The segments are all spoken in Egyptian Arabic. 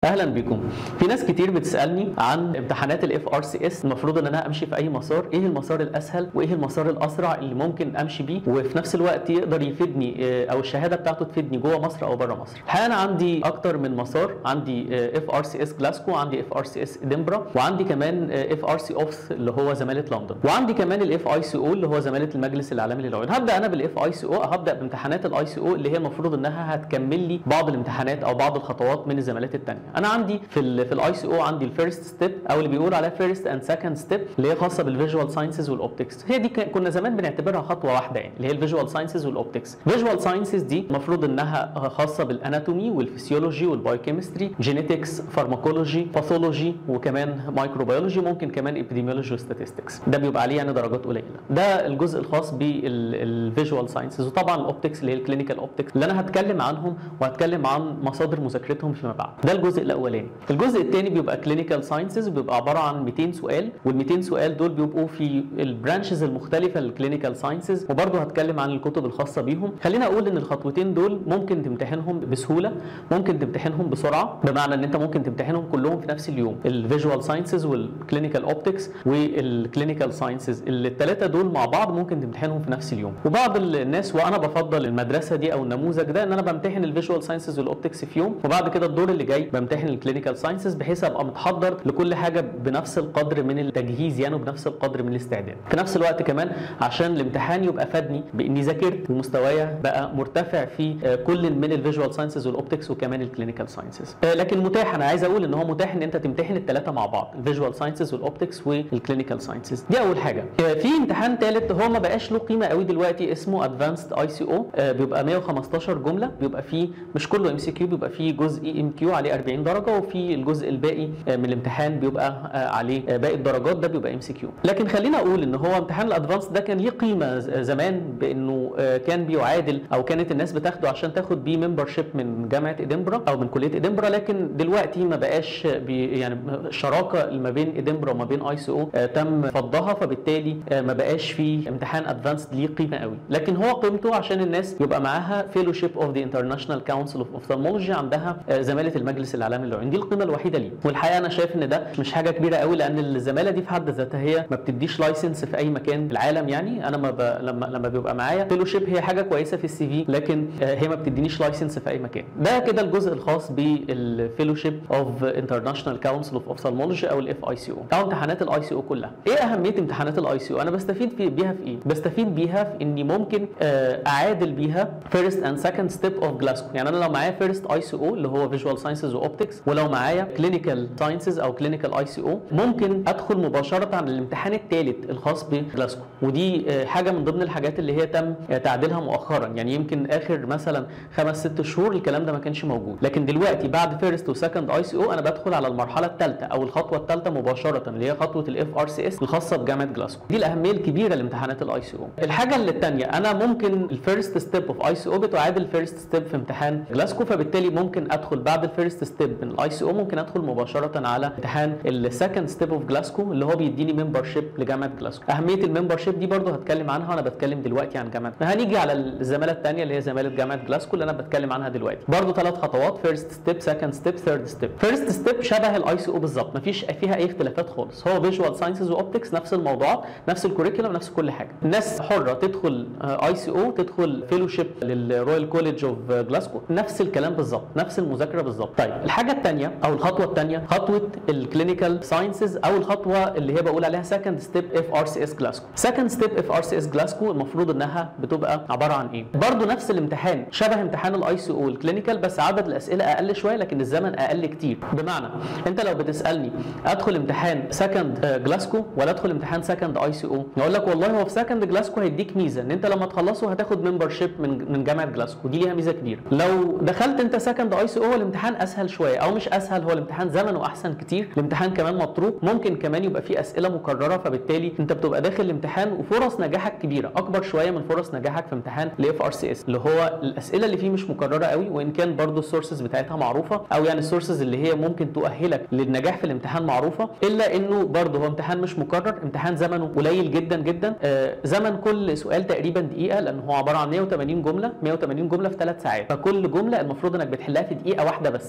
اهلا بكم في ناس كتير بتسالني عن امتحانات الاف ار سي اس المفروض ان انا امشي في اي مسار ايه المسار الاسهل وايه المسار الاسرع اللي ممكن امشي بيه وفي نفس الوقت يقدر يفيدني آه، او الشهاده بتاعته تفيدني جوه مصر او بره مصر الحقيقه انا عندي اكتر من مسار عندي اف ار سي اس جلاسكو عندي اف ار سي اس ادنبرا وعندي كمان اف ار سي اوفس اللي هو زماله لندن وعندي كمان الاف اي سي او اللي هو زماله المجلس العالمي للعيون هبدا انا بالاف اي سي او هبدا بامتحانات الاي سي او اللي هي المفروض انها هتكمل لي بعض الامتحانات او بعض الخطوات من الزمالات الثانيه انا عندي في ال في الاي سي او عندي الفيرست ستيب او اللي بيقول عليها فيرست اند سكند ستيب اللي هي خاصه بالفيجوال ساينسز والاوبتكس هي دي ك- كنا زمان بنعتبرها خطوه واحده يعني اللي هي الفيجوال ساينسز والاوبتكس فيجوال ساينسز دي المفروض انها خاصه بالاناتومي والفسيولوجي والبايوكيمستري جينيتكس فارماكولوجي باثولوجي وكمان مايكروبيولوجي ممكن كمان ابيديميولوجي وستاتستكس ده بيبقى عليه يعني درجات قليله ده الجزء الخاص بالفيجوال ساينسز وطبعا الاوبتكس اللي هي الكلينيكال اوبتكس اللي انا هتكلم عنهم وهتكلم عن مصادر مذاكرتهم فيما بعد ده الجزء الاولاني الجزء الثاني بيبقى كلينيكال ساينسز بيبقى عباره عن 200 سؤال وال 200 سؤال دول بيبقوا في البرانشز المختلفه للكلينيكال ساينسز وبرضه هتكلم عن الكتب الخاصه بيهم خلينا اقول ان الخطوتين دول ممكن تمتحنهم بسهوله ممكن تمتحنهم بسرعه بمعنى ان انت ممكن تمتحنهم كلهم في نفس اليوم الفيجوال ساينسز والكلينيكال اوبتكس والكلينيكال ساينسز الثلاثه دول مع بعض ممكن تمتحنهم في نفس اليوم وبعض الناس وانا بفضل المدرسه دي او النموذج ده ان انا بمتحن الفيجوال ساينسز والاوبتكس في يوم وبعد كده الدور اللي جاي بمتحن الكلينيكال ساينسز بحيث ابقى متحضر لكل حاجه بنفس القدر من التجهيز يعني وبنفس القدر من الاستعداد في نفس الوقت كمان عشان الامتحان يبقى فادني باني ذاكرت ومستوايا بقى مرتفع في آه، كل من الفيجوال ساينسز والاوبتكس وكمان الكلينيكال ساينسز لكن متاح انا عايز اقول ان هو متاح ان انت تمتحن الثلاثه مع بعض الفيجوال ساينسز والاوبتكس والكلينيكال ساينسز دي اول حاجه آه، في امتحان ثالث هو ما بقاش له قيمه قوي دلوقتي اسمه ادفانسد اي سي او بيبقى 115 جمله بيبقى فيه مش كله ام سي كيو بيبقى فيه جزء اي ام كيو عليه 40 درجه وفي الجزء الباقي آه، من الامتحان بيبقى آه، عليه آه، باقي الدرجات ده بيبقى ام سي كيو لكن خلينا اقول ان هو امتحان الادفانس ده كان ليه قيمه ز- زمان بانه آه، كان بيعادل او كانت الناس بتاخده عشان تاخد بيه ممبرشيب من جامعه ادنبرا او من كليه ادنبرا لكن دلوقتي ما بقاش بي يعني الشراكه ما بين ادنبرا وما بين اي سي او تم فضها فبالتالي آه، ما بقاش في امتحان ادفانس ليه قيمه قوي لكن هو قيمته عشان الناس يبقى معاها فيلوشيب اوف ذا انترناشونال كونسل اوف اوفثالمولوجي عندها آه، زماله المجلس العالمي للعيون دي القيمه الوحيده ليه والحقيقه انا شايف ان ده مش حاجه كبيره قوي لان الزماله دي في حد ذاتها هي ما بتديش لايسنس في اي مكان في العالم يعني انا ما ب... لما لما بيبقى معايا فيلوشيب هي حاجه كويسه في السي في لكن آه، هي ما بتدينيش لايسنس في اي مكان ده كده الجزء الخاص بالفيلوشيب اوف انترناشونال كونسل اوف اوفثالمولوجي او الاف اي سي او او امتحانات الاي سي او كلها ايه اهميه امتحانات الاي سي او انا بستفيد في بيها في ايه بستفيد بيها في اني ممكن آه، اعادل بيها فيرست اند سكند ستيب اوف جلاسكو يعني انا لو معايا فيرست اي سي او اللي هو فيجوال ساينسز واوبتكس ولو معايا كلينيكال ساينسز او كلينيكال اي سي او ممكن ادخل مباشره على الامتحان الثالث الخاص بجلاسكو ودي آه، حاجه من ضمن الحاجات اللي هي تم آه، تعديلها مؤخرا يعني يمكن اخر مثلا خمس ست شهور الكلام ده ما كانش موجود لكن دلوقتي بعد فيرست وسكند اي سي او انا بدخل على المرحله الثالثه او الخطوه الثالثه مباشره اللي هي خطوه الاف ار سي اس الخاصه بجامعه جلاسكو دي الاهميه الكبيره لامتحانات الاي سي او الحاجه اللي الثانيه انا ممكن الفيرست ستيب اوف اي سي او بتعادل الفيرست ستيب في امتحان جلاسكو فبالتالي ممكن ادخل بعد الفيرست ستيب من الاي سي او ممكن ادخل مباشره على امتحان السكند ستيب اوف جلاسكو اللي هو بيديني ممبرشيب لجامعه جلاسكو اهميه الممبرشيب دي برضو هتكلم عنها وانا بتكلم دلوقتي عن جامعه هنيجي على الزماله الثانيه اللي هي زماله جامعه جلاسكو اللي انا بتكلم عنها دلوقتي برضو ثلاث خطوات فيرست ستيب سكند ستيب ثيرد ستيب فيرست ستيب شبه الاي سي او بالظبط مفيش فيها اي اختلافات خالص هو فيجوال ساينسز واوبتكس نفس الموضوعات نفس الكوريكولم نفس كل حاجه الناس حره تدخل اي سي او تدخل فيلوشيب للرويال كوليدج اوف جلاسكو نفس الكلام بالظبط نفس المذاكره بالظبط طيب الحاجه الثانيه او الخطوه الثانيه خطوه الكلينيكال ساينسز او الخطوه اللي هي بقول عليها سكند ستيب اف ار سي اس جلاسكو سكند ستيب اف ار سي اس جلاسكو المفروض انها بتبقى عباره عن ايه برضو نفس الامتحان شبه امتحان الاي سي او الكلينيكال بس عدد الاسئله اقل شويه لكن الزمن اقل كتير بمعنى انت لو بتسالني ادخل امتحان سكند جلاسكو ولا ادخل امتحان سكند اي سي او اقول لك والله هو في سكند جلاسكو هيديك ميزه ان انت لما تخلصه هتاخد ممبرشيب من من جامعه جلاسكو دي ليها ميزه كبيره لو دخلت انت سكند اي سي او الامتحان اسهل شويه او مش اسهل هو الامتحان زمنه احسن كتير الامتحان كمان مطروق ممكن كمان يبقى فيه اسئله مكرره فبالتالي انت بتبقى داخل الامتحان وفرص نجاحك كبيره اكبر شويه من فرص نجاحك في امتحان الاف ار سي اس اللي هو الاسئله اللي فيه مش مكرره قوي وان كان برضو السورسز بتاعتها معروفه او يعني السورسز اللي هي ممكن تؤهلك للنجاح في الامتحان معروفه الا انه برضو هو امتحان مش مكرر امتحان زمنه قليل جدا جدا آه زمن كل سؤال تقريبا دقيقه لان هو عباره عن 180 جمله 180 جمله في ثلاث ساعات فكل جمله المفروض انك بتحلها في دقيقه واحده بس ممكن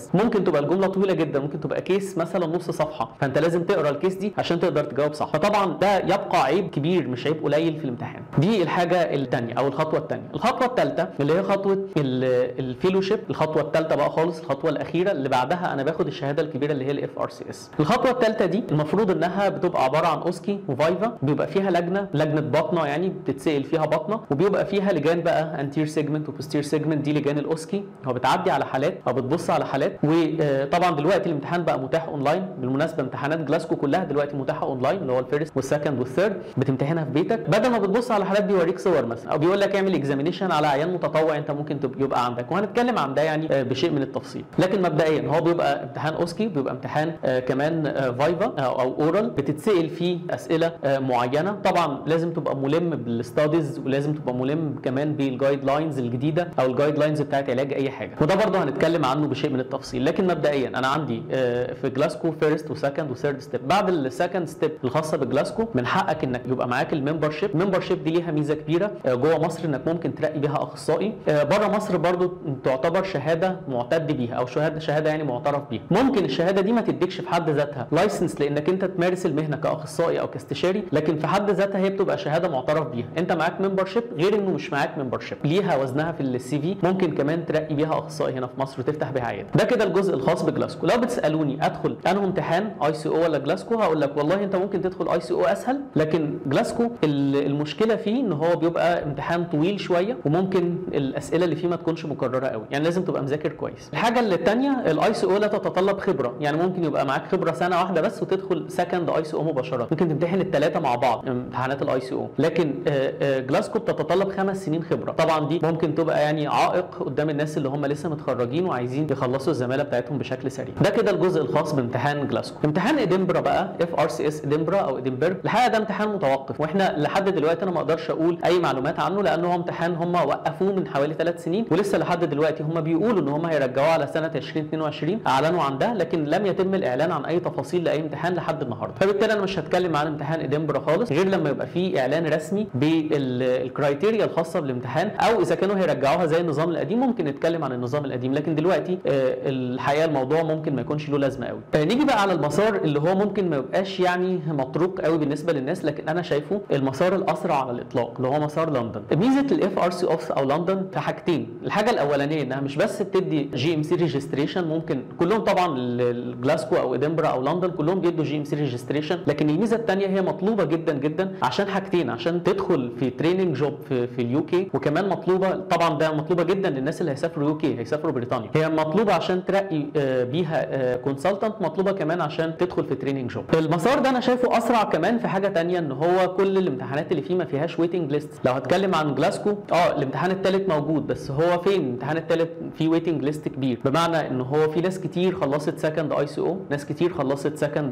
تبقى الجمله طويله جدا ممكن تبقى كيس مثلا نص صفحه فانت لازم تقرا الكيس دي عشان تقدر تجاوب صح فطبعا ده يبقى عيب كبير مش عيب قليل في الامتحان دي الحاجه الثانيه او الخطوه الثانيه الخطوه الثالثه اللي هي خطوه الفيلوشيب الخطوه الثالثه بقى خالص الخطوه الاخيره اللي بعدها انا باخد الشهاده الكبيره اللي هي الاف ار سي اس الخطوه الثالثه دي المفروض انها بتبقى عباره عن اوسكي وفايفا بيبقى فيها لجنه لجنه بطنه يعني بتتسال فيها بطنه وبيبقى فيها لجان بقى انتير سيجمنت وبوستير سيجمنت دي لجان الاوسكي هو بتعدي على حالات او بتبص على حالات وطبعا دلوقتي الامتحان بقى متاح اونلاين بالمناسبه امتحانات جلاسكو كلها دلوقتي متاحه اونلاين اللي هو الفيرست والسكند والثيرد بتمتحنها في بيتك بدل ما بتبص على حالات بيوريك صور مثلا او بيقول لك اعمل اكزامينيشن على عيان متطوع انت ممكن يبقى عندك وهنتكلم عن ده يعني بشيء من التفصيل لكن مبدئيا هو بيبقى امتحان اوسكي بيبقى امتحان كمان فايفا او اورال بتتسال فيه اسئله معينه طبعا لازم تبقى ملم بالستاديز ولازم تبقى ملم كمان بالجايد لاينز الجديده او الجايد لاينز بتاعت علاج اي حاجه وده برضه هنتكلم عنه بشيء من التفصيل لكن مبدئيا انا عندي في جلاسكو فيرست وسكند وثيرد ستيب بعد السكند ستيب الخاصه بجلاسكو من حقك انك يبقى معاك الممبر شيب الممبر شيب دي ليها ميزه كبيره جوه مصر انك ممكن ترقي بيها اخصائي بره مصر برضو تعتبر شهاده معتد بيها او شهاده شهاده يعني معترف بيها ممكن الشهاده دي ما تديكش في حد ذاتها لايسنس لانك انت تمارس المهنه كاخصائي او كاستشاري لكن في حد ذاتها هي بتبقى شهاده معترف بيها انت معاك ممبر شيب غير انه مش معاك ممبر شيب ليها وزنها في السي في ممكن كمان ترقي بيها اخصائي هنا في مصر وتفتح بيها عياده ده كده الجزء الخاص بجلاسكو لو بتسالوني ادخل انه امتحان اي سي او ولا جلاسكو هقول لك والله انت ممكن تدخل اي سي او اسهل لكن جلاسكو المشكله فيه ان هو بيبقى امتحان طويل شويه وممكن الاسئله اللي فيه ما تكونش مكرره قوي يعني لازم تبقى مذاكر كويس الحاجه اللي الثانيه الاي سي او لا تتطلب خبره يعني ممكن يبقى معاك خبره سنه واحده بس وتدخل سكند اي سي او مباشره ممكن تمتحن الثلاثه مع بعض امتحانات الاي سي او لكن جلاسكو بتتطلب خمس سنين خبره طبعا دي ممكن تبقى يعني عائق قدام الناس اللي هم لسه متخرجين وعايزين يخلصوا الزماله بتاعتهم بشكل سريع ده كده الجزء الخاص بامتحان جلاسكو امتحان ادنبرا بقى اف ار سي اس ادنبرا او ادنبرج الحقيقه ده امتحان متوقف واحنا لحد دلوقتي انا ما اقدرش اقول اي معلومات عنه لانه هو امتحان هم وقفوه من حوالي ثلاث سنين ولسه لحد دلوقتي هم بيقولوا ان هم هيرجعوه على سنه 2022 اعلنوا عن ده لكن لم يتم الاعلان عن اي تفاصيل لاي امتحان لحد النهارده فبالتالي انا مش هتكلم عن امتحان ادنبرا خالص غير لما يبقى في اعلان رسمي بالكرايتيريا الخاصه بالامتحان او اذا كانوا هيرجعوها زي النظام القديم ممكن نتكلم عن النظام القديم لكن دلوقتي الحقيقه الموضوع ممكن ما يكونش له لازمه قوي نيجي بقى على المسار اللي هو ممكن ما يبقاش يعني مطروق قوي بالنسبه للناس لكن انا شايفه المسار الاسرع على الاطلاق اللي هو مسار لندن ميزه الاف ار سي اوف او لندن في حاجتين الحاجه الاولانيه انها مش بس بتدي جي ام سي ريجستريشن ممكن كلهم طبعا جلاسكو او ادنبرا او لندن كلهم بيدوا جي ام سي ريجستريشن لكن الميزه الثانيه هي مطلوبه جدا جدا عشان حاجتين عشان تدخل في تريننج جوب في, في اليو كي وكمان مطلوبه طبعا ده مطلوبه جدا للناس اللي هيسافروا يو كي هيسافروا بريطانيا هي مطلوبه عشان ترقي بيها كونسلتنت مطلوبه كمان عشان تدخل في تريننج جوب المسار ده انا شايفه اسرع كمان في حاجه ثانيه ان هو كل الامتحانات اللي فيه ما فيهاش ويتنج ليست لو هتكلم عن جلاسكو اه الامتحان الثالث موجود بس هو فين الامتحان الثالث فيه ويتنج ليست كبير بمعنى ان هو في ناس كتير خلصت سكند اي سي او ناس كتير خلصت سكند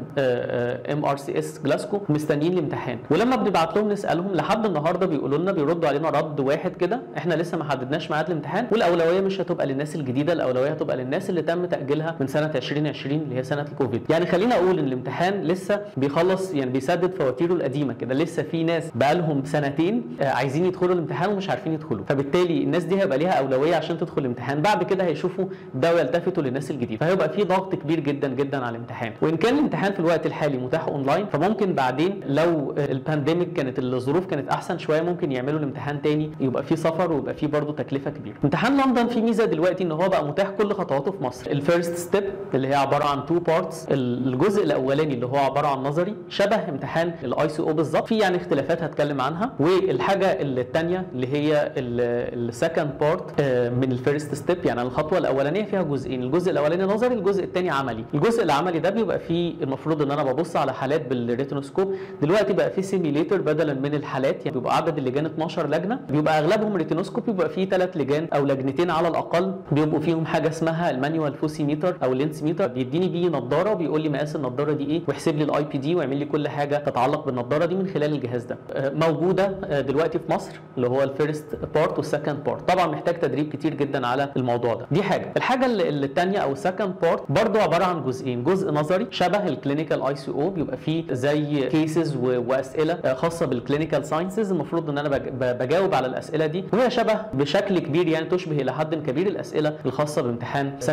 ام ار سي اس جلاسكو مستنيين الامتحان ولما بنبعت لهم نسالهم لحد النهارده بيقولوا لنا بيردوا علينا رد واحد كده احنا لسه ما حددناش ميعاد الامتحان والاولويه مش هتبقى للناس الجديده الاولويه هتبقى للناس اللي تم تاجيلها من سنه 2020 اللي هي سنه الكوفيد يعني خلينا اقول ان الامتحان لسه بيخلص يعني بيسدد فواتيره القديمه كده لسه في ناس بقالهم سنتين عايزين يدخلوا الامتحان ومش عارفين يدخلوا فبالتالي الناس دي هيبقى ليها اولويه عشان تدخل الامتحان بعد كده هيشوفوا ده ويلتفتوا للناس الجديده فهيبقى في ضغط كبير جدا جدا على الامتحان وان كان الامتحان في الوقت الحالي متاح اونلاين فممكن بعدين لو البانديميك كانت الظروف كانت احسن شويه ممكن يعملوا الامتحان تاني يبقى في سفر ويبقى في برضه تكلفه كبيره امتحان لندن فيه ميزه دلوقتي ان هو بقى متاح كل خطواته في مصر الفيرست ستيب اللي هي عباره عن تو بارتس الجزء الاولاني اللي هو عباره عن نظري شبه امتحان الاي سي او بالظبط في يعني اختلافات هتكلم عنها والحاجه الثانيه اللي هي السكند بارت من الفيرست ستيب يعني الخطوه الاولانيه فيها جزئين الجزء الاولاني نظري الجزء الثاني عملي الجزء العملي ده بيبقى فيه المفروض ان انا ببص على حالات بالريتينوسكوب دلوقتي بقى في سيميليتر بدلا من الحالات يعني بيبقى عدد اللجان 12 لجنه بيبقى اغلبهم ريتينوسكوب بيبقى فيه ثلاث لجان او لجنتين على الاقل بيبقوا فيهم حاجه اسمها المانيوال فوسيميتر او اللينسميتر بيديني بيه نظاره وبيقول لي مقاس النظاره دي ايه ويحسب لي الاي بي دي ويعمل لي كل حاجه تتعلق بالنظاره دي من خلال الجهاز ده موجوده دلوقتي في مصر اللي هو الفيرست بارت والسكند بارت طبعا محتاج تدريب كتير جدا على الموضوع ده دي حاجه الحاجه الثانيه او السكند بارت برضو عباره عن جزئين جزء نظري شبه الكلينيكال اي سي او بيبقى فيه زي كيسز واسئله خاصه بالكلينيكال ساينسز المفروض ان انا بجاوب على الاسئله دي وهي شبه بشكل كبير يعني تشبه الى حد كبير الاسئله الخاصه بامتحان سكند او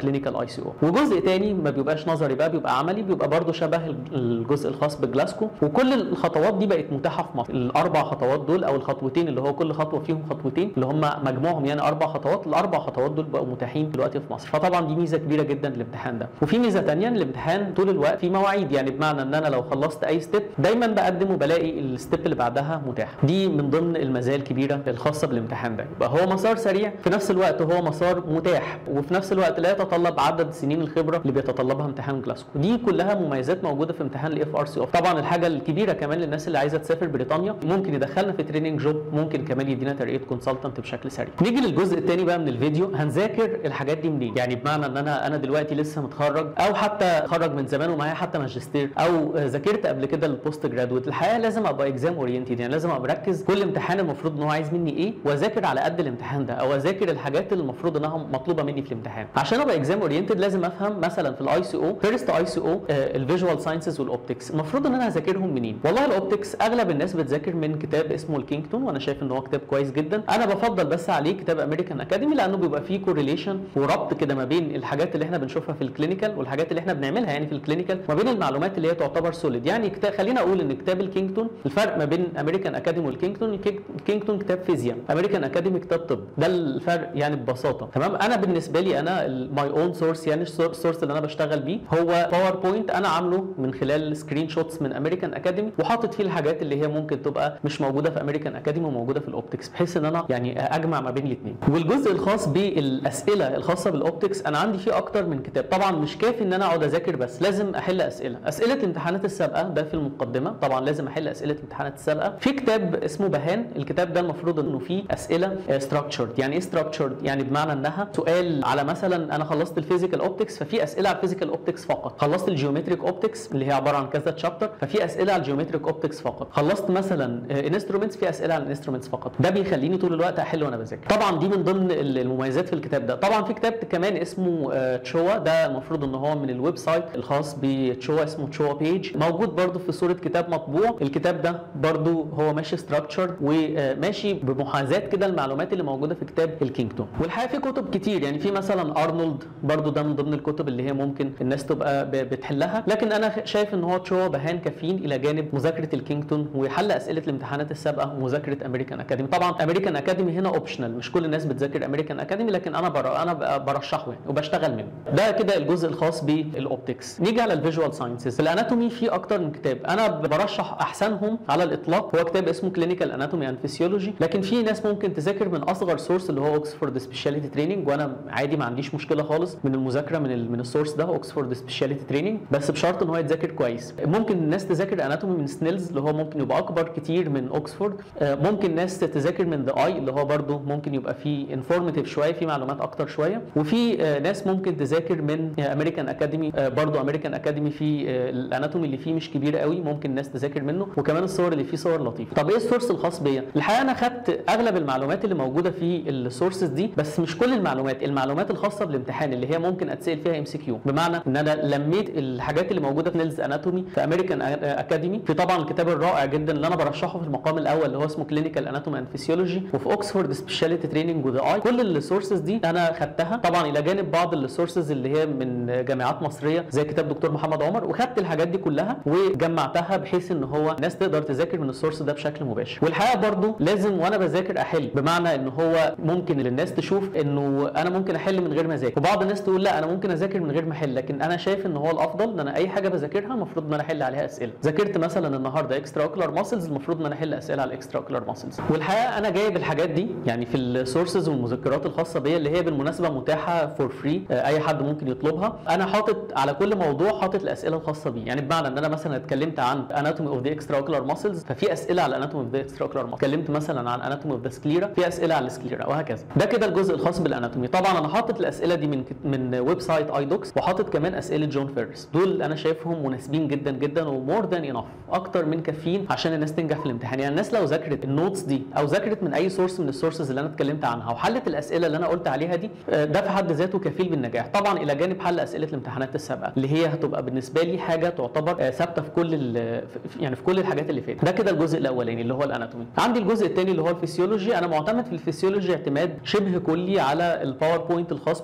كلينيكال اي سي او وجزء تاني ما بيبقاش نظري بقى بيبقى عملي بيبقى برضه شبه الجزء الخاص بجلاسكو وكل الخطوات دي بقت متاحه في مصر الاربع خطوات دول او الخطوتين اللي هو كل خطوه فيهم خطوتين اللي هم مجموعهم يعني اربع خطوات الاربع خطوات دول بقوا متاحين دلوقتي في مصر فطبعا دي ميزه كبيره جدا للامتحان ده وفي ميزه تانية الامتحان طول الوقت في مواعيد يعني بمعنى ان انا لو خلصت اي ستيب دايما بقدم وبلاقي الستيب اللي بعدها متاح دي من ضمن المزايا الكبيره الخاصه بالامتحان ده يبقى هو مسار سريع في نفس الوقت هو مسار متاح وفي نفس الوقت لا يتطلب عدد سنين الخبره اللي بيتطلبها امتحان جلاسكو دي كلها مميزات موجوده في امتحان الاف ار سي اوف طبعا الحاجه الكبيره كمان للناس اللي عايزه تسافر بريطانيا ممكن يدخلنا في تريننج جوب ممكن كمان يدينا ترقيه كونسلتنت بشكل سريع نيجي للجزء الثاني بقى من الفيديو هنذاكر الحاجات دي منين يعني بمعنى ان انا انا دلوقتي لسه متخرج او حتى اتخرج من زمان ومعايا حتى ماجستير او ذاكرت قبل كده البوست جرادويت الحقيقه لازم ابقى اكزام اورينتد يعني لازم ابقى مركز كل امتحان المفروض ان هو عايز مني ايه واذاكر على قد الامتحان ده او اذاكر الحاجات اللي المفروض انها مطلوبه مني في الامتحان عشان ابقى اكزام اورينتد لازم افهم مثلا في الاي سي او فيرست اي سي او الفيجوال ساينسز والاوبتكس المفروض ان انا اذاكرهم منين والله الاوبتكس اغلب الناس بتذاكر من كتاب اسمه الكينجتون وانا شايف ان هو كتاب كويس جدا انا بفضل بس عليه كتاب امريكان اكاديمي لانه بيبقى فيه كورليشن وربط كده ما بين الحاجات اللي احنا بنشوفها في الكلينيكال والحاجات اللي احنا بنعملها يعني في الكلينيكال ما بين المعلومات اللي هي تعتبر سوليد يعني كتاب خلينا اقول ان كتاب الكينجتون الفرق ما بين امريكان اكاديمي والكينجتون الكينجتون كتاب فيزياء امريكان اكاديمي كتاب طب ده الفرق يعني ببساطه تمام انا بالنسبه لي انا ماي اون سورس يعني السورس اللي انا بشتغل بيه هو باوربوينت انا عامله من خلال سكرين شوتس من امريكان اكاديمي وحاطط فيه الحاجات اللي هي ممكن تبقى مش موجوده في امريكان اكاديمي وموجوده في الاوبتكس بحيث ان انا يعني اجمع ما بين الاثنين والجزء الخاص بالاسئله الخاصه بالاوبتكس انا عندي فيه اكتر من كتاب طبعا مش كافي ان انا اقعد اذاكر بس لازم احل اسئله اسئله الامتحانات السابقه ده في المقدمه طبعا لازم احل اسئله الامتحانات السابقه في كتاب اسمه بهان الكتاب ده المفروض انه فيه اسئله ستراكشرد يعني ايه ستراكشرد يعني بمعنى انها سؤال على مثلا انا خلصت الفيزيكال اوبتكس ففي اسئله على الفيزيكال اوبتكس فقط خلصت الجيومتريك اوبتكس اللي هي عباره عن كذا تشابتر ففي اسئله على الجيومتريك اوبتكس فقط خلصت مثلا انسترومنتس في اسئله على الانسترومنتس فقط ده بيخليني طول الوقت احل وانا بذاكر طبعا دي من ضمن المميزات في الكتاب ده طبعا في كتاب كمان اسمه تشوا ده المفروض ان هو من الويب سايت الخاص بتشوا اسمه تشوا بيج موجود برده في صوره كتاب مطبوع الكتاب ده برده هو ماشي ستراكشر وماشي بمحاذاه كده المعلومات اللي موجوده في كتاب الكينجتون والحقيقه في كتب كتير يعني في مثلا ارنولد برده ده من ضمن الكتب اللي هي ممكن الناس تبقى بتحلها لكن انا شايف ان هو تشوا بهان كافيين الى جانب مذاكره الكينجتون وحل اسئله الامتحانات السابقه ومذاكره امريكان اكاديمي طبعا امريكان اكاديمي هنا اوبشنال مش كل الناس بتذاكر امريكان اكاديمي لكن انا بر... انا برشحه يعني وبشتغل منه ده كده الجزء الخاص بالاوبتكس نيجي على الفيجوال ساينسز الاناتومي فيه اكتر من كتاب انا برشح احسنهم على الاطلاق هو كتاب اسمه كلينيكال اناتومي اند فيسيولوجي لكن في ناس ممكن تذاكر من اصغر سورس اللي هو اوكسفورد سبيشاليتي تريننج وانا عادي ما عنديش مشكله خالص من المذاكره من ال... من السورس ده اوكسفورد سبيشاليتي تريننج بس بشرط ان هو يتذاكر كويس ممكن الناس تذاكر اناتومي من سنيلز اللي هو ممكن يبقى اكبر كتير من اوكسفورد ممكن ناس تذاكر من ذا اي اللي هو برده ممكن يبقى فيه انفورماتيف شويه في معلومات اكتر شويه وفي ناس ممكن تذاكر من امريكان اكاديمي برضو امريكان اكاديمي في الاناتومي اللي فيه مش كبيره قوي ممكن ناس تذاكر منه وكمان الصور اللي فيه صور لطيفه طب ايه السورس الخاص بيا الحقيقه انا خدت اغلب المعلومات اللي موجوده في السورسز دي بس مش كل المعلومات المعلومات الخاصه بالامتحان اللي هي ممكن اتسال فيها ام سي كيو بمعنى ان انا لميت الحاجات اللي موجوده في نيلز اناتومي في امريكان اكاديمي في طبعا الكتاب الرائع جدا اللي انا برشحه في المقام الاول اللي هو اسمه كلينيكال اناتومي اند فيسيولوجي وفي اوكسفورد سبيشاليتي تريننج وذا اي كل السورسز دي انا خدتها طبعا الى جانب بعض السورسز اللي هي من جامعات مصريه زي كتاب دكتور محمد عمر وخدت الحاجات دي كلها وجمعتها بحيث ان هو الناس تقدر تذاكر من السورس ده بشكل مباشر والحقيقه برضو لازم وانا بذاكر احل بمعنى ان هو ممكن للناس تشوف انه انا ممكن احل من غير ما اذاكر وبعض الناس تقول لا انا ممكن اذاكر من غير ما احل لكن انا شايف ان هو الافضل ان انا اي حاجه بذاكرها المفروض ان انا احل عليها اسئله ذاكرت مثلا النهارده اكسترا اوكلر ماسلز المفروض ان انا احل اسئله على الاكسترا اوكلر ماسلز والحقيقه انا جايب الحاجات دي يعني في السورسز والمذكرات الخاصه بيا اللي هي بالمناسبه متاحه فور فري اي حد ممكن يطلبها انا حاطط على كل موضوع حاطط الاسئله الخاصه بيه يعني بمعنى ان انا مثلا اتكلمت عن اناتومي اوف ذا اكسترا اوكلر ماسلز ففي اسئله على اناتومي اوف ذا اكسترا اوكلر ماسلز اتكلمت مثلا عن اناتومي اوف ذا سكليرا في اسئله على السكليرا وهكذا ده كده الجزء الخاص بالاناتومي طبعا انا حاطط الاسئله دي من من ويب سايت اي دوكس وحاطط كمان اسئله جون فيرس دول انا شايفهم مناسبين جدا جدا ومور ذان انف اكتر من كافيين عشان الناس تنجح في الامتحان يعني الناس لو ذاكرت النوتس دي او ذاكرت من اي سورس من السورسز اللي انا اتكلمت عنها وحلت الاسئله اللي انا قلت عليها دي ده في حد ذاته كفيل بالنجاح طبعا الى جانب حل اسئله الامتحانات السابقه اللي هي هتبقى بالنسبه لي حاجه تعتبر ثابته في كل يعني في كل الحاجات اللي فاتت ده كده الجزء الاولاني اللي هو الاناتومي عندي الجزء الثاني اللي هو الفسيولوجي انا معتمد في الفسيولوجي اعتماد شبه كلي على الباوربوينت الخاص بدكتور ممدوح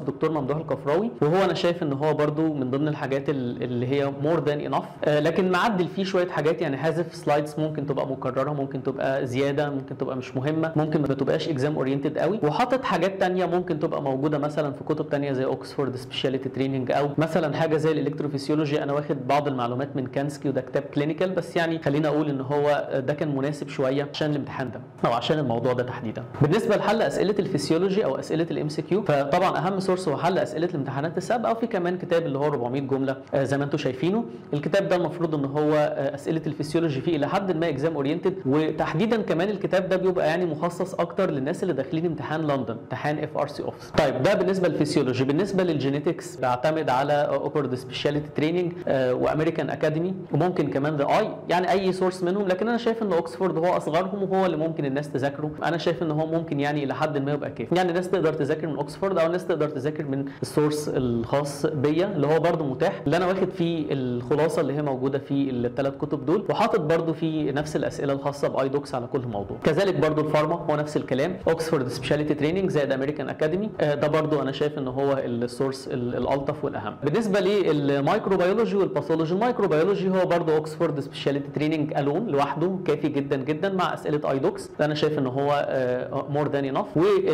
ممدوح الكفراوي وهو انا شايف ان هو برضو من ضمن الحاجات اللي هي مور ذان انف لكن معدل فيه شويه حاجات يعني حذف سلايدز ممكن تبقى مكرره ممكن تبقى زياده ممكن تبقى مش مهمه ممكن ما تبقاش اكزام اورينتد قوي وحاطط حاجات تانية ممكن تبقى موجوده مثلا في كتب تانية زي اوكسفورد سبيشاليتي تريننج او مثلا حاجه زي الالكتروفيسيولوجي انا واخد بعض المعلومات من كانسكي وده كتاب كلينيكال بس يعني خلينا اقول ان هو ده كان مناسب شويه عشان الامتحان ده او عشان الموضوع ده تحديدا بالنسبه لحل اسئله الفسيولوجي او اسئله الام سي كيو فطبعا اهم سورس هو حل اسئله الامتحانات السابقه وفي كمان كتاب اللي هو 400 جمله زي ما انتم شايفينه الكتاب ده المفروض ان هو اسئله الفسيولوجي فيه الى حد ما اكزام اورينتد وتحديدا كمان الكتاب ده بيبقى يعني مخصص اكتر للناس اللي داخلين امتحان لندن امتحان اف ار سي اوفيس طيب ده بالنسبه للفسيولوجي بالنسبه للجينيتكس بعتمد على اوبرد سبيشاليتي تريننج وامريكان اكاديمي وممكن كمان ذا اي يعني اي سورس منهم لكن انا شايف ان اوكسفورد هو اصغرهم وهو اللي ممكن الناس تذاكره انا شايف ان هو ممكن يعني الى حد ما يبقى كافي يعني الناس تقدر تذاكر من اوكسفورد او الناس تقدر تذاكر من السورس الخاص بيا اللي هو برده متاح اللي انا واخد فيه الخلاصه اللي هي موجوده في الثلاث كتب دول وحاطط برده في نفس الاسئله الخاصه باي دوكس على كل موضوع كذلك برده الفارما هو نفس الكلام اوكسفورد سبيشاليتي تريننج زائد امريكان اكاديمي ده برده انا شايف ان هو السورس الالطف والاهم بالنسبه للمايكروبيولوجي والباثولوجي المايكروبيولوجي هو برده اوكسفورد سبيشاليتي تريننج الون لوحده كافي جدا جدا مع اسئله اي دوكس انا شايف ان هو مور ذان انف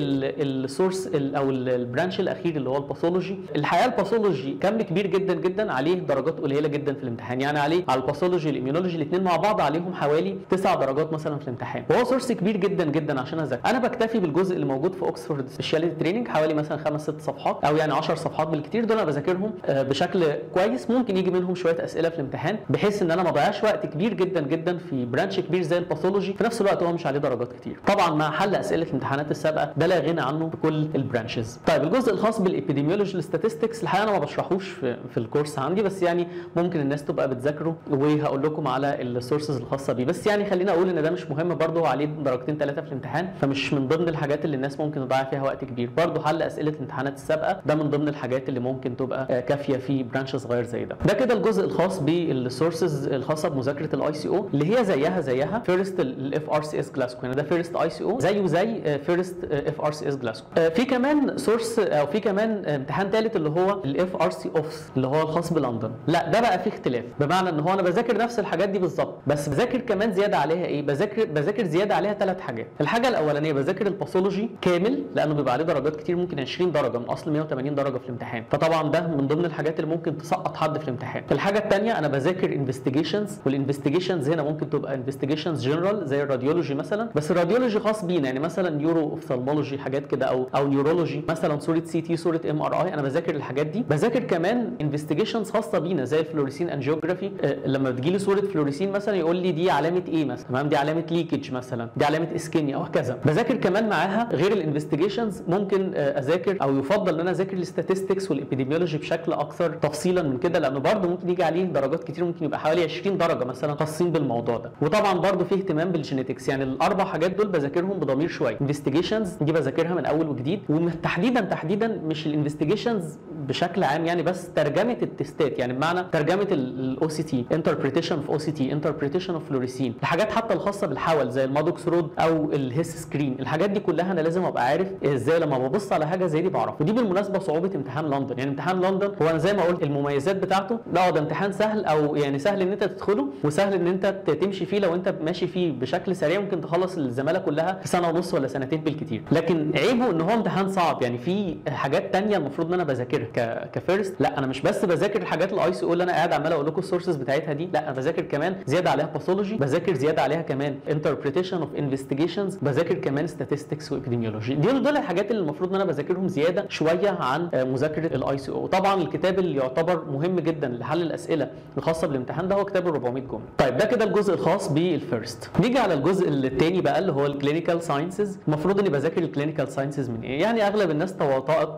والسورس او البرانش الاخير اللي هو الباثولوجي الحقيقه الباثولوجي كم كبير جدا جدا عليه درجات قليله جدا في الامتحان يعني عليه على الباثولوجي الاميونولوجي الاثنين مع بعض عليهم حوالي 9 درجات مثلا في الامتحان وهو سورس كبير جدا جدا عشان اذاكر انا بكتفي بالجزء اللي موجود في اوكسفورد سبيشاليتي تريننج حوالي مثلا خمس ست صفحات او يعني 10 صفحات بالكثير دول انا بذاكرهم بشكل كويس ممكن يجي منهم شويه اسئله في الامتحان بحيث ان انا ما اضيعش وقت كبير جدا جدا في برانش كبير زي الباثولوجي في نفس الوقت هو مش عليه درجات كتير طبعا مع حل اسئله الامتحانات السابقه ده لا غنى عنه بكل البرانشز طيب الجزء الخاص بالابيديميولوجي الستاتستكس الحقيقه انا ما بشرحوش في, في الكورس عندي بس يعني ممكن الناس تبقى بتذاكره وهقول لكم على السورسز الخاصه بيه بس يعني خلينا اقول ان ده مش مهم برضه عليه درجتين ثلاثه في الامتحان فمش من ضمن الحاجات اللي الناس ممكن تضيع فيها وقت كبير برضه حل اسئله الامتحانات السابقه ده من ضمن الحاجات اللي ممكن تبقى كافيه في برانش صغير زي ده ده كده الجزء الخاص بالسورسز الخاصه بمذاكره الاي سي او اللي هي زيها زيها فيرست الاف ار سي اس جلاسكو يعني ده فيرست اي سي او زيه زي فيرست اف ار سي اس جلاسكو في كمان سورس او في كمان امتحان ثالث اللي هو الاف ار سي اوفس اللي هو الخاص بلندن لا ده بقى فيه اختلاف بمعنى ان هو انا بذاكر نفس الحاجات دي بالظبط بس بذاكر كمان زياده عليها ايه بذاكر بذاكر زياده عليها ثلاث حاجات الحاجه الاولانيه بذاكر الباثولوجي كامل لانه بيبقى عليه درجات كتير ممكن 20 درجه من اصل 180 درجه في الامتحان فطبعا ده من ضمن الحاجات اللي ممكن تسقط حد في الامتحان الحاجه الثانيه انا بذاكر انفستيجيشنز والانفستيجيشنز هنا ممكن تبقى انفستيجيشنز جنرال زي الراديولوجي مثلا بس الراديولوجي خاص بينا يعني مثلا نيورو اوفثالمولوجي حاجات كده او او نيورولوجي مثلا صوره سي تي صوره ام ار اي انا بذاكر الحاجات دي بذاكر كمان انفستيجيشنز خاصه بينا زي الفلوريسين انجيوجرافي أه لما بتجي لي صوره فلوريسين مثلا يقول لي دي علامه ايه مثلا تمام دي علامه ليكج مثلا دي علامه اسكيميا وهكذا بذاكر كمان معاها غير الانفستيجيشنز ممكن أه اذاكر او يفضل ان انا اذاكر الاستاتستكس والابيديميولوجي بشكل اكثر تفصيلا من كده لانه برضه ممكن يجي عليه درجات كتير ممكن يبقى حوالي 20 درجه مثلا خاصين بالموضوع ده وطبعا برضه في اهتمام بالجينيتكس يعني الاربع حاجات دول بذاكرهم بضمير شويه انفستيجيشنز دي بذاكرها من اول وجديد وتحديدا تحديدا مش الانفستيجيشنز بشكل عام يعني بس ترجمه التستات يعني بمعنى ترجمه الاو سي تي انتربريتيشن اوف او سي تي انتربريتيشن اوف فلوريسين الحاجات حتى الخاصه بالحول زي المادوكس رود او الهيس سكرين الحاجات دي كلها انا لازم ابقى عارف ازاي لما ببص على حاجه زي دي بعرف ودي بالمناسبه صعوبه امتحان لندن يعني امتحان لندن هو انا زي ما قلت المميزات بتاعته لا ده امتحان سهل او يعني سهل ان انت تدخله وسهل ان انت تمشي فيه لو انت ماشي فيه بشكل سريع ممكن تخلص الزماله كلها في سنه ونص ولا سنتين بالكتير لكن عيبه ان هو امتحان صعب يعني في حاجات تانية المفروض ان انا بذاكرها ك... كفيرست لا انا مش بس بذاكر الحاجات الاي سي او اللي انا قاعد عمال اقول لكم السورسز بتاعتها دي لا انا بذاكر كمان زياده عليها باثولوجي بذاكر زياده عليها كمان انتربريتيشن اوف انفستيجيشنز بذاكر كمان statistics وابيديميولوجي دول دول الحاجات اللي المفروض ان انا بذاكرهم زياده شويه عن مذاكره الاي سي او طبعا الكتاب اللي يعتبر مهم جدا لحل الاسئله الخاصه بالامتحان ده هو كتاب ال 400 جمله طيب ده كده الجزء الخاص بالفيرست نيجي على الجزء الثاني بقى اللي هو الكلينيكال ساينسز المفروض اني بذاكر الكلينيكال ساينسز من ايه يعني اغلب الناس تواطأت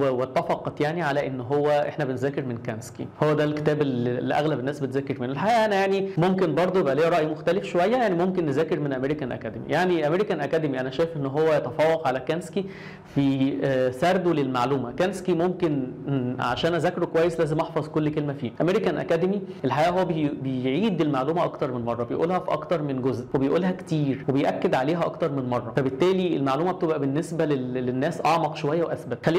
واتفقت يعني على ان هو احنا بنذاكر من كانسكي هو ده الكتاب اللي اغلب الناس بتذاكر منه الحقيقه انا يعني ممكن برضه يبقى ليا راي مختلف شويه يعني ممكن نذاكر من امريكان اكاديمي يعني امريكان اكاديمي انا شايف ان هو يتفوق على كانسكي في سرده للمعلومه كانسكي ممكن عشان اذاكره كويس لازم احفظ كل كلمه فيه امريكان اكاديمي الحقيقه هو بيعيد المعلومه اكتر من مره بيقولها في اكتر من جزء وبيقولها كتير وبياكد عليها اكتر من مره فبالتالي المعلومه بتبقى بالنسبه للناس اعمق شويه واثبت خلينا اقول ان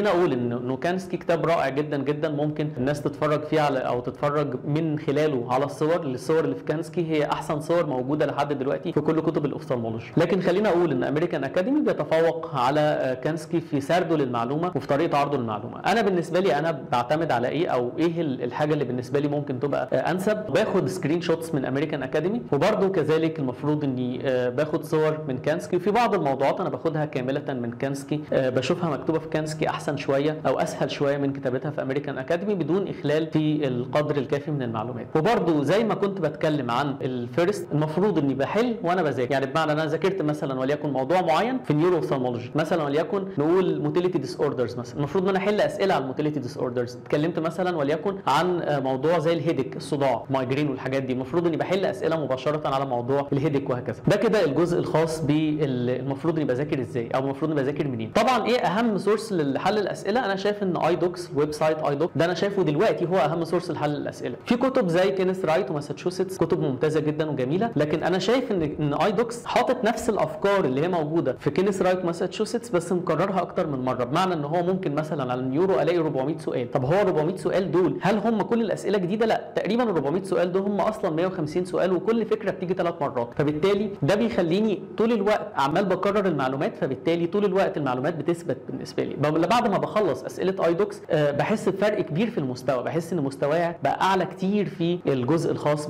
ان انه كانسكي كتاب رائع جدا جدا ممكن الناس تتفرج فيه على او تتفرج من خلاله على الصور الصور اللي في كانسكي هي احسن صور موجوده لحد دلوقتي في كل كتب الاوفثالمولوجي لكن خلينا اقول ان امريكان اكاديمي بيتفوق على كانسكي في سرده للمعلومه وفي طريقه عرضه للمعلومه انا بالنسبه لي انا بعتمد على ايه او ايه الحاجه اللي بالنسبه لي ممكن تبقى انسب باخد سكرين شوتس من امريكان اكاديمي وبرده كذلك المفروض اني باخد صور من كانسكي وفي بعض الموضوعات انا باخدها كامله من كانسكي بشوفها مكتوبه في كانسكي احسن شويه او اسهل شويه من كتابتها في امريكان اكاديمي بدون اخلال في القدر الكافي من المعلومات وبرده زي ما كنت بتكلم عن الفيرست المفروض اني بحل وانا بذاكر يعني بمعنى انا ذاكرت مثلا وليكن موضوع معين في النيورو اوفثالمولوجي مثلا وليكن نقول موتيليتي ديس اوردرز مثلا المفروض ان انا احل اسئله على الموتيليتي ديس اوردرز اتكلمت مثلا وليكن عن موضوع زي الهيدك الصداع مايجرين والحاجات دي المفروض اني بحل اسئله مباشره على موضوع الهيدك وهكذا ده كده الجزء الخاص بالمفروض اني بذاكر ازاي او المفروض اني بذاكر منين طبعا ايه اهم سورس لحل الاسئله انا شايف ان اي دوكس ويب سايت اي دوك ده انا شايفه دلوقتي هو اهم سورس لحل الاسئله في كتب زي كينيث رايت وماساتشوستس كتب ممتازه جدا وجميله لكن انا شايف ان ان اي دوكس حاطط نفس الافكار اللي هي موجوده في كينيث رايت وماساتشوستس بس مكررها اكتر من مره بمعنى ان هو ممكن مثلا على النيورو الاقي 400 سؤال طب هو 400 سؤال دول هل هم كل الاسئله جديده لا تقريبا ال 400 سؤال دول هم اصلا 150 سؤال وكل فكره بتيجي ثلاث مرات فبالتالي ده بيخليني طول الوقت عمال بكرر المعلومات فبالتالي طول الوقت المعلومات بتثبت بالنسبه لي بعد ما بخلص اسئله اي دوكس أه بحس بفرق كبير في المستوى بحس ان مستواي بقى اعلى كتير في الجزء الخاص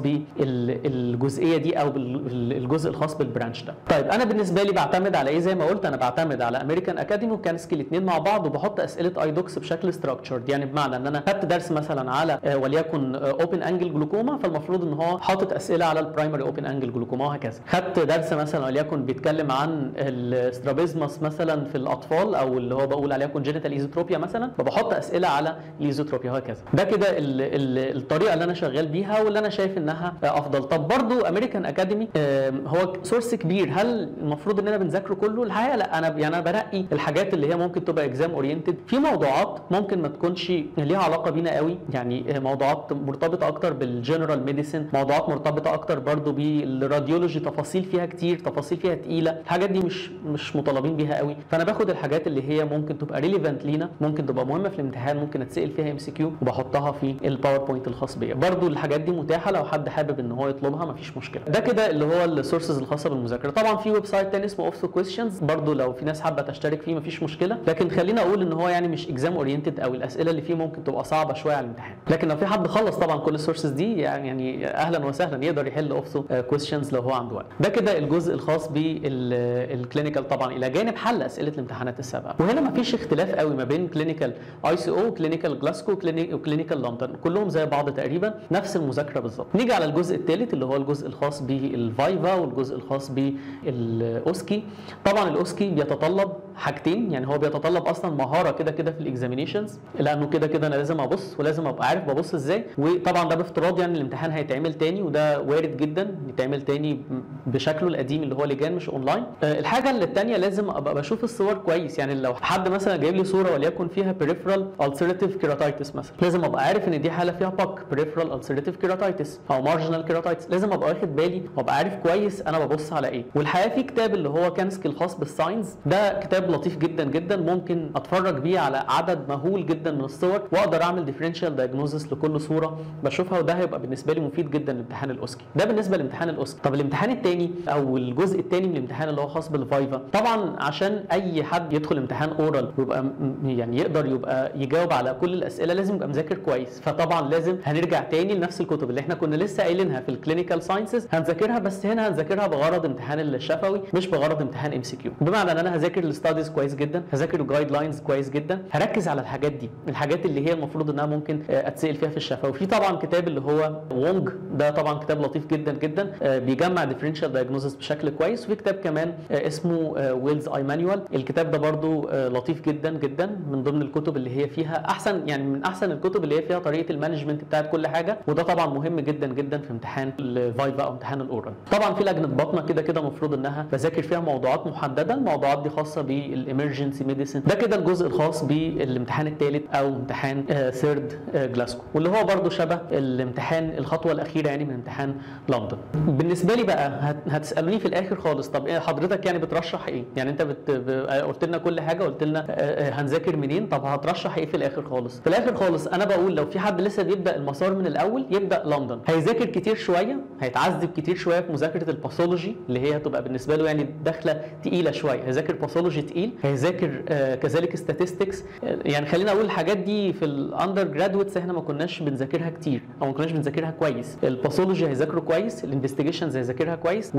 بالجزئيه دي او الجزء الخاص بالبرانش ده طيب انا بالنسبه لي بعتمد على ايه زي ما قلت انا بعتمد على امريكان اكاديمي وكانسكي الاثنين مع بعض وبحط اسئله اي دوكس بشكل ستراكشرد يعني بمعنى ان انا خدت درس مثلا على أه وليكن اوبن انجل جلوكوما فالمفروض ان هو حاطط اسئله على البرايمري اوبن انجل جلوكوما وهكذا خدت درس مثلا وليكن بيتكلم عن الاسترابيزمس مثلا في الاطفال او اللي هو بقول عليها كونجينيتال ايزوتروبيا مثلا فبحط اسئله على الايزوتروبيا وهكذا ده كده الطريقه اللي انا شغال بيها واللي انا شايف انها افضل طب برضو امريكان اكاديمي هو سورس كبير هل المفروض اننا بنذاكره كله الحقيقه لا انا يعني انا بنقي الحاجات اللي هي ممكن تبقى اكزام اورينتد في موضوعات ممكن ما تكونش ليها علاقه بينا قوي يعني موضوعات مرتبطه اكتر بالجنرال ميديسن موضوعات مرتبطه اكتر برضو بالراديولوجي تفاصيل فيها كتير تفاصيل فيها تقيله الحاجات دي مش مش مطالبين بيها قوي فانا باخد الحاجات اللي هي ممكن تبقى ريليفنت لينا ممكن تبقى مهمه في الامتحان ممكن اتسال فيها ام سي كيو وبحطها في الباوربوينت الخاص بيا برضو الحاجات دي متاحه لو حد حابب ان هو يطلبها مفيش مشكله ده كده اللي هو السورسز الخاصه بالمذاكره طبعا في ويب سايت تاني اسمه اوفسو كويستشنز برضو لو في ناس حابه تشترك فيه مفيش مشكله لكن خلينا اقول ان هو يعني مش اكزام اورينتد او الاسئله اللي فيه ممكن تبقى صعبه شويه على الامتحان لكن لو في حد خلص طبعا كل السورسز دي يعني, يعني اهلا وسهلا يقدر يحل اوفسو كويستشنز لو هو عنده وقت ده كده الجزء الخاص بالكلينيكال طبعا الى جانب حل اسئله الامتحانات السابقه وهنا مفيش اختلاف قوي ما بين كلينيكال اي سي او وكلينيكال جلاسكو وكلينيكال لندن كلهم زي بعض تقريبا نفس المذاكره بالظبط نيجي على الجزء الثالث اللي هو الجزء الخاص بالفايفا والجزء الخاص بالاوسكي طبعا الاوسكي بيتطلب حاجتين يعني هو بيتطلب اصلا مهاره كده كده في الاكزامينيشنز لانه كده كده انا لازم ابص ولازم ابقى عارف ببص ازاي وطبعا ده بافتراض يعني الامتحان هيتعمل تاني وده وارد جدا يتعمل تاني بشكله القديم اللي هو لجان مش اونلاين الحاجه اللي الثانيه لازم ابقى بشوف الصور كويس يعني لو حد مثلا جايب لي صوره وليكن فيها peripheral ulcerative keratitis مثلا لازم ابقى عارف ان دي حاله فيها باك peripheral ulcerative keratitis او marginal keratitis لازم ابقى واخد بالي وابقى عارف كويس انا ببص على ايه والحقيقه في كتاب اللي هو كانسكي الخاص بالساينز ده كتاب لطيف جدا جدا ممكن اتفرج بيه على عدد مهول جدا من الصور واقدر اعمل ديفرنشال دايجنوزس لكل صوره بشوفها وده هيبقى بالنسبه لي مفيد جدا لامتحان الاوسكي ده بالنسبه لامتحان الاوسكي طب الامتحان الثاني او الجزء الثاني من الامتحان اللي هو خاص بالفايفا طبعا عشان اي حد يدخل امتحان اورال ويبقى يعني يقدر يبقى يجاوب على كل الاسئله لازم يبقى مذاكر كويس فطبعا لازم هنرجع تاني لنفس الكتب اللي احنا كنا لسه قايلينها في الكلينيكال ساينسز هنذاكرها بس هنا هنذاكرها بغرض امتحان الشفوي مش بغرض امتحان ام سي كيو بمعنى ان انا هذاكر الستاديز كويس جدا هذاكر الجايد لاينز كويس جدا هركز على الحاجات دي الحاجات اللي هي المفروض انها ممكن اتسال فيها في الشفوي في طبعا كتاب اللي هو وونج ده طبعا كتاب لطيف جدا جدا بيجمع ديفرنشال دايجنوزس بشكل كويس وفي كتاب كمان اسمه ويلز اي مانوال الكتاب ده برضو لطيف جدا جدا من ضمن الكتب اللي هي فيها احسن يعني من احسن الكتب اللي هي فيها طريقه المانجمنت بتاعت كل حاجه وده طبعا مهم جدا جدا في امتحان الفايفا او امتحان الاورال طبعا في لجنه بطنه كده كده المفروض انها بذاكر فيها موضوعات محدده الموضوعات دي خاصه والامرجنسي ميديسن ده كده الجزء الخاص بالامتحان الثالث او امتحان ثيرد جلاسكو واللي هو برضو شبه الامتحان الخطوه الاخيره يعني من امتحان لندن بالنسبه لي بقى هت- هتسالوني في الاخر خالص طب إيه حضرتك يعني بترشح ايه يعني انت بت... ب- قلت لنا كل حاجه قلت لنا آه، آه، هنذاكر منين طب هترشح ايه في الاخر خالص في الاخر خالص انا بقول لو في حد لسه بيبدا المسار من الاول يبدا لندن هيذاكر كتير شويه هيتعذب كتير شويه في مذاكره الباثولوجي اللي هي هتبقى بالنسبه له يعني داخله تقيله شويه هيذاكر باثولوجي تقيل هيذاكر آه، كذلك statistics آه، يعني خلينا اقول الحاجات دي في الاندر جرادويتس احنا ما كناش بنذاكرها كتير او ما كناش بنذاكرها كويس الباثولوجي هيذاكره كويس الانفستيجيشنز هيذاكرها كويس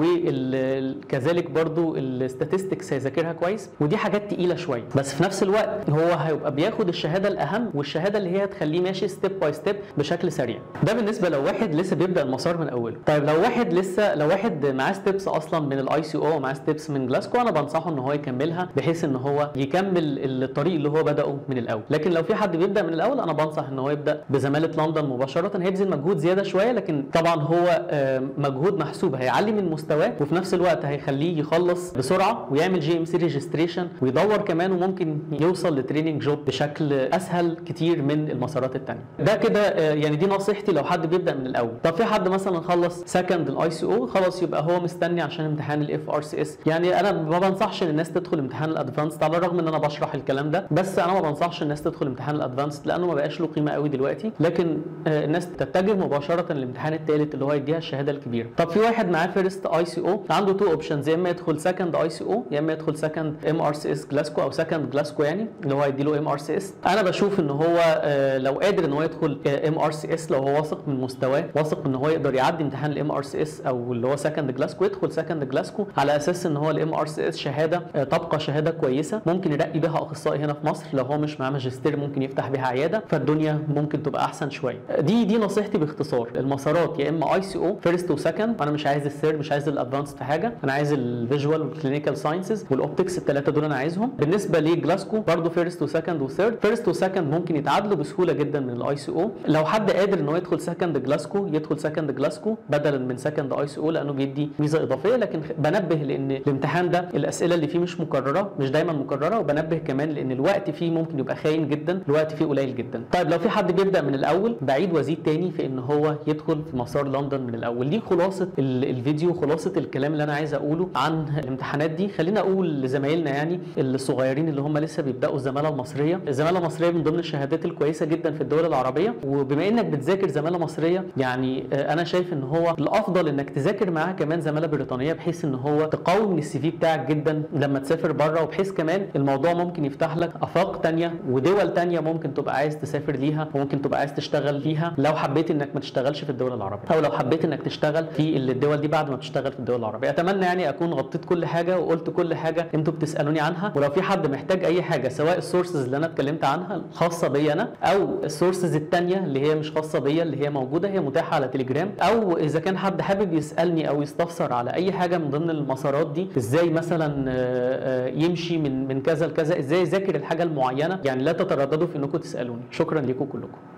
وكذلك برضو الستاتستكس هيذاكرها كويس ودي حاجات تقيله شويه بس في نفس الوقت هو هيبقى بياخد الشهاده الاهم والشهاده اللي هي تخليه ماشي ستيب باي ستيب بشكل سريع ده بالنسبه لو واحد لسه بيبدا المسار من اوله طيب لو واحد لسه لو واحد معاه ستيبس اصلا من الاي سي او ومعاه ستيبس من جلاسكو انا بنصحه ان هو يكملها بحيث ان هو يكمل الطريق اللي هو بداه من الاول لكن لو في حد بيبدا من الاول انا بنصح ان هو يبدا بزماله لندن مباشره هيبذل مجهود زياده شويه لكن طبعا هو آه، مجهود محسوب هيعلي من مستواه وفي نفس الوقت هيخليه يخلص بسرعه ويعمل جي ام سي ريجستريشن ويدور كمان وممكن يوصل لتريننج جوب بشكل اسهل كتير من المسارات الثانيه ده كده آه، يعني دي نصيحتي لو حد بيبدا من الاول طب في حد مثلا خلص سكند الاي سي او خلاص يبقى هو مستني عشان امتحان الاف ار سي اس يعني انا ما بنصحش ان الناس تدخل امتحان الادفانس على الرغم ان انا بشرح الكلام ده بس انا ما بنصحش الناس تدخل امتحان الادفانس لانه ما بقاش له قيمه قوي دلوقتي لكن آه، الناس تتجه مباشره للامتحان الثالث اللي هو يديها الشهاده الكبيره طب في واحد معاه فيرست اي سي او عنده تو اوبشنز يا اما يدخل سكند اي سي او يا اما يدخل سكند ام ار سي اس جلاسكو او سكند جلاسكو يعني اللي هو هيديله ام ار سي اس انا بشوف ان هو آه، لو قادر ان هو يدخل ام ار سي اس لو هو واثق من مستواه واثق ان هو يقدر يعدي امتحان الام ار سي اس او اللي هو سكند جلاسكو يدخل سكند جلاسكو على اساس ان هو الام ار سي اس شهاده آه، تبقى شهاده كويسه ممكن يرقي بها اخصائي هنا في مصر لو هو مش معاه ماجستير ممكن يفتح بها عياده فالدنيا ممكن تبقى احسن شويه دي دي نصيحتي باختصار المسارات يا اما اي سي او فيرست وسكند انا مش عايز الثيرد مش عايز الادفانس في حاجه انا عايز الفيجوال والكلينيكال ساينسز والاوبتكس الثلاثه دول انا عايزهم بالنسبه لجلاسكو برضه فيرست وسكند وثيرد فيرست وسكند ممكن يتعادلوا بسهوله جدا من الاي سي او لو حد قادر ان هو يدخل سكند جلاسكو يدخل سكند جلاسكو بدلا من سكند اي سي او لانه بيدي ميزه اضافيه لكن بنبه لان الامتحان ده الاسئله اللي فيه مش مكرره مش دايما مكرره وبنبه كمان لان الوقت فيه ممكن يبقى خاين جدا الوقت فيه قليل جدا طيب لو في حد بيبدا من الاول بعيد وازيد تاني في ان هو يدخل في مسار لندن من الاول دي خلاصه ال- الفيديو خلاصه الكلام اللي انا عايز اقوله عن الامتحانات دي خلينا اقول لزمايلنا يعني الصغيرين اللي هم لسه بيبداوا الزماله المصريه الزماله المصريه من ضمن الشهادات الكويسه جدا في الدول العربيه وبما انك بتذاكر زماله مصريه يعني آه، انا شايف ان هو الافضل انك تذاكر معاها كمان زماله بريطانيه بحيث ان هو تقوي من السي في بتاعك جدا لما تسافر بره وبحيث كمان الموضوع ممكن يفتح لك افاق تانية ودول تانية ممكن تبقى عايز تسافر ليها وممكن تبقى عايز تشتغل فيها لو حبيت انك ما تشتغلش في الدول العربيه او لو حبيت انك تشتغل في الدول دي بعد ما تشتغل في الدول العربيه اتمنى يعني اكون غطيت كل حاجه وقلت كل حاجه انتوا بتسالوني عنها ولو في حد محتاج اي حاجه سواء السورسز اللي انا اتكلمت عنها الخاصه بيا انا او السورسز التانية اللي هي مش خاصه بيا اللي هي موجوده هي متاحه على تليجرام او اذا كان حد حابب يسالني او يستفسر على اي حاجه من ضمن المسارات دي ازاي مثلا آه، آه، يمشي من من كذا لكذا ازاي يذاكر الحاجه المعينه يعني لا تترددوا في انكم تسالوني شكرا لكم كلكم